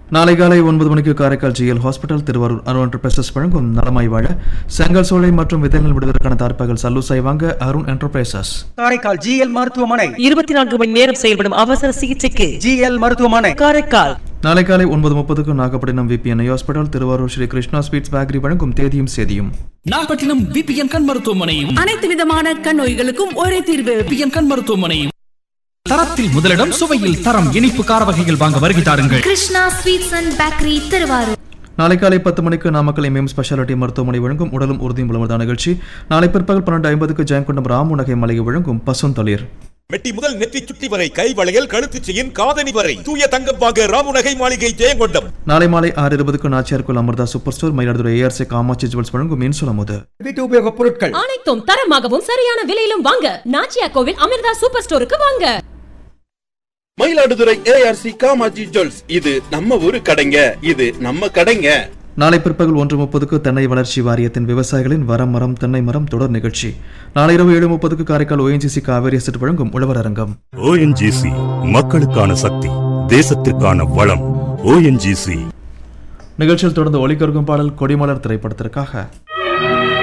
நாளை காலை ஒன்பது மணிக்கு Karaikal GL hospital Thiruvarur Arun enterprises வழங்கும் நலமாய் வாழ செங்கல் சோலை மற்றும் விதைகள் விடுவதற்கான தார்ப்பாய்கள் சல்லூசாய் வாங்க அருண் என்டர்பிரைசஸ் காரைக்கால் ஜிஎல் மருத்துவமனை இருபத்தி நான்கு மணி நேரம் செயல்படும் அவசர சிகிச்சைக்கு ஜிஎல் மருத்துவமனை காரைக்கால் நாளை காலை ஒன்பது முப்பதுக்கு Nagapattinam VPNI hospital Thiruvarur Sri Krishna sweets bakery வழங்கும் தேதியும் சேதியும் நாகப்பட்டினம் பிபிஎன் கண் மருத்துவமனையும் அனைத்து விதமான கண் நோய்களுக்கும் ஒரே தீர்வு பிபிஎன் கண் மருத்துவமனையும் தரத்தில் முதலிடம் சுவையில் தரம் இனிப்பு கார வகைகள் வாங்க வருகை தாருங்கள் Krishna sweets and bakery Thiruvarur நாளை காலை பத்து மணிக்கு நாமக்கல் எம்எம் ஸ்பெஷாலிட்டி மருத்துவமனை வழங்கும் உடலும் உறுதியும் உளமர்தான் நிகழ்ச்சி நாளை பிற்பகல் பன்னெண்டு ஐம்பதுக்கு ஜெயங்கொண்டம் ராமுநகை மலையை வழங்கும் பசுந்தளிர் மெட்டி முதல் நெற்றி சுட்டி வரை கை வளையல் கழுத்து செயின் காதணி வரை தூய தங்கம் வாங்க ராமுநகை மாளிகை ஜெயங்கொண்டம் நாளை மாலை ஆறு இருபதுக்கு நாச்சியார்குள் Amirtha super store Mayiladuthurai ARC Kamatchi jewels வழங்கும் இன்சுலமுது வீட்டு உபயோகப் பொருட்கள் அனைத்தும் தரமாகவும் சரியான விலையிலும் வாங்க நாச்சியா கோவில் அமிர்தா சூப்பர் ஸ்டோருக்கு வாங்க மயிலாடுதுறை ஏஆர்சி காமாஜி ஜுவல்ஸ் இது நம்ம ஊரு கடைங்க இது நம்ம கடைங்க நாளை பிற்பகல் ஒன்று முப்பதுக்கு தென்னை வளர்ச்சி வாரியத்தின் விவசாயிகளின் வரம் மரம் தென்னை மரம் தொடர் நிகழ்ச்சி நாளை இரவு ஏழு முப்பதுக்கு காரைக்கால் ஓஎன்ஜிசி காவேரி எஸ்டேட் வழங்கும் உழவர் அரங்கம் ஓஎன்ஜிசி மக்களுக்கான சக்தி தேசத்திற்கான வளம் ஓஎன்ஜிசி நிகழ்ச்சியில் தொடர்ந்து ஒலிகருக்கும் பாடல் கொடிமலர் திரைப்படத்திற்காக